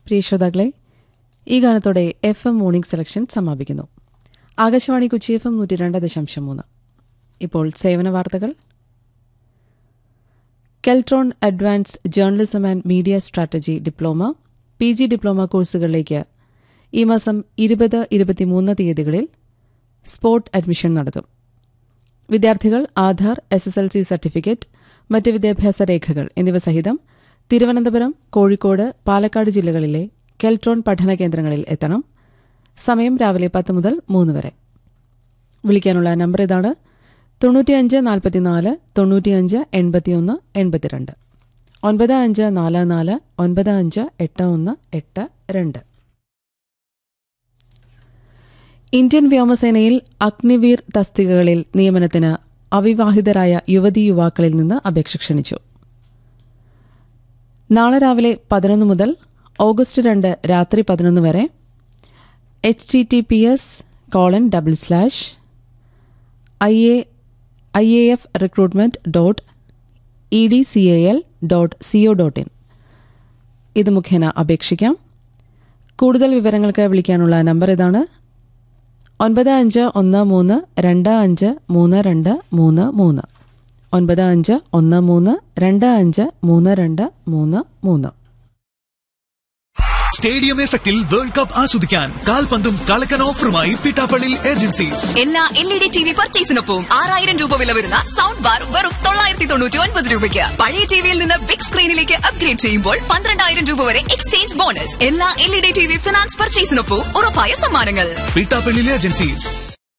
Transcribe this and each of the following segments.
പ്രിയ ശ്രോതാക്കളെ ഈ ഗാനത്തോടെ എഫ് എം മോർണിംഗ് സെലക്ഷൻ സമാപിക്കുന്നു ആകാശവാണി കൊച്ചി എഫ് എം നൂറ്റി രണ്ട് ദശാംശം മൂന്ന് ഇപ്പോൾ സേവന വാർത്തകൾ Keltron advanced journalism and media strategy diploma P G diploma കോഴ്സുകളിലേക്ക് ഈ മാസം ഇരുപത് ഇരുപത്തിമൂന്ന് തീയതികളിൽ സ്പോട്ട് അഡ്മിഷൻ നടത്തും വിദ്യാർത്ഥികൾ Aadhaar S S L C certificate മറ്റ് വിദ്യാഭ്യാസ രേഖകൾ എന്നിവ സഹിതം തിരുവനന്തപുരം കോഴിക്കോട് പാലക്കാട് ജില്ലകളിലെ കെൽട്രോൺ പഠന കേന്ദ്രങ്ങളിൽ എത്തണം സമയം രാവിലെ പത്ത് മുതൽ മൂന്ന് വരെ വിളിക്കാനുള്ള നമ്പർ ഇതാണ് തൊണ്ണൂറ്റിയഞ്ച് നാൽപ്പത്തിനാല് തൊണ്ണൂറ്റിയഞ്ച് എൺപത്തിയൊന്ന് എൺപത്തിരണ്ട് ഒൻപത് അഞ്ച് നാല് നാല് ഒൻപത് അഞ്ച് എട്ട് ഒന്ന് എട്ട് രണ്ട് ഇന്ത്യൻ വ്യോമസേനയിൽ അഗ്നിവീർ തസ്തികകളിൽ നിയമനത്തിന് അവിവാഹിതരായ യുവതീ യുവാക്കളിൽ നിന്ന് അപേക്ഷ ക്ഷണിച്ചു നാളെ രാവിലെ പതിനൊന്ന് മുതൽ ഓഗസ്റ്റ് രണ്ട് രാത്രി പതിനൊന്ന് വരെ H T T P S colon double slash I A I A F recruitment dot E D C A L dot C O dot in ഇത് മുഖേന അപേക്ഷിക്കാം കൂടുതൽ വിവരങ്ങൾക്ക് വിളിക്കാനുള്ള നമ്പർ ഇതാണ് ഒൻപത് അഞ്ച് ഒന്ന് മൂന്ന് രണ്ട് അഞ്ച് മൂന്ന് രണ്ട് മൂന്ന് മൂന്ന് ഒൻപത് അഞ്ച് ഒന്ന് മൂന്ന് രണ്ട് അഞ്ച് മൂന്ന് രണ്ട് മൂന്ന് മൂന്ന് സ്റ്റേഡിയം എഫക്റ്റിൽ വേൾഡ് കപ്പ് ആസ്വദിക്കാൻ കാൽപന്തും കളക്കൻ ഓഫറുമായി പിട്ടാപ്പള്ളി ഏജൻസീസ് എല്ലാ L E D T V പർച്ചേസിനൊപ്പം ആറായിരം രൂപ വില വരുന്ന സൗണ്ട് ബാർ വെറും തൊള്ളായിരത്തി തൊണ്ണൂറ്റി ഒൻപത് രൂപയ്ക്ക് പഴയ ടിവിയിൽ നിന്ന് ബിഗ് സ്ക്രീനിലേക്ക് അപ്ഗ്രേഡ് ചെയ്യുമ്പോൾ പന്ത്രണ്ടായിരം രൂപ വരെ എക്സ്ചേഞ്ച് ബോണസ് എല്ലാ L E D T V finance പർച്ചേസിനൊപ്പം ഉറപ്പായ സമ്മാനങ്ങൾ പിട്ടാപ്പള്ളി ഏജൻസീസ്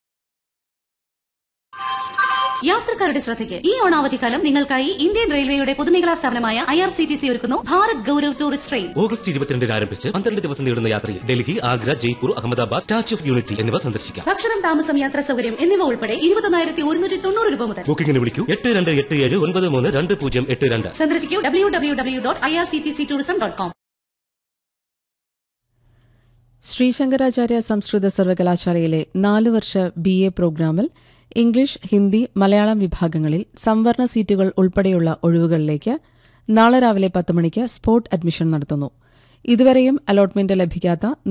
യാത്രക്കാരുടെ ശ്രദ്ധയ്ക്ക് ഈ ഓണാവധിക്കാലം നിങ്ങൾക്കായി ഇന്ത്യൻ റെയിൽവേയുടെ പൊതുമേഖലാ സ്ഥാപനമായ I R C T C ഒരുക്കുന്നു Bharat Gaurav tourist train August ഇരുപത്തിരണ്ടിന് ആരംഭിച്ച് പന്ത്രണ്ട് ദിവസം നീളുന്ന യാത്രയിൽ Delhi Agra Jaipur Ahmedabad statue of unity എന്നിവ സന്ദർശിക്കാം ഭക്ഷണം താമസം യാത്രാ സൗകര്യം എന്നിവ ഉൾപ്പെടെ ഇരുപത്തൊന്നായിരത്തി ഒരുന്നൂറ്റി തൊണ്ണൂറ് രൂപ മുതൽ ബുക്കിംഗിന് വിളിക്കൂ എട്ട് രണ്ട് എട്ട് ഏഴ് ഒൻപത് മൂന്ന് രണ്ട് പൂജ്യം എട്ട് രണ്ട് സന്ദർശിക്കൂ W W W dot I R C T C tourism dot com Sree Sankaracharya സംസ്കൃത സർവകലാശാലയിലെ നാല് വർഷ ബി എ പ്രോഗ്രാമിൽ ഇംഗ്ലീഷ് ഹിന്ദി മലയാളം വിഭാഗങ്ങളിൽ സംവരണ സീറ്റുകൾ ഉൾപ്പെടെയുള്ള ഒഴിവുകളിലേക്ക് നാളെ രാവിലെ പത്ത് മണിക്ക് സ്പോട്ട് അഡ്മിഷൻ നടത്തുന്നു ഇതുവരെയും അലോട്ട്മെന്റ് ലഭിക്കാത്ത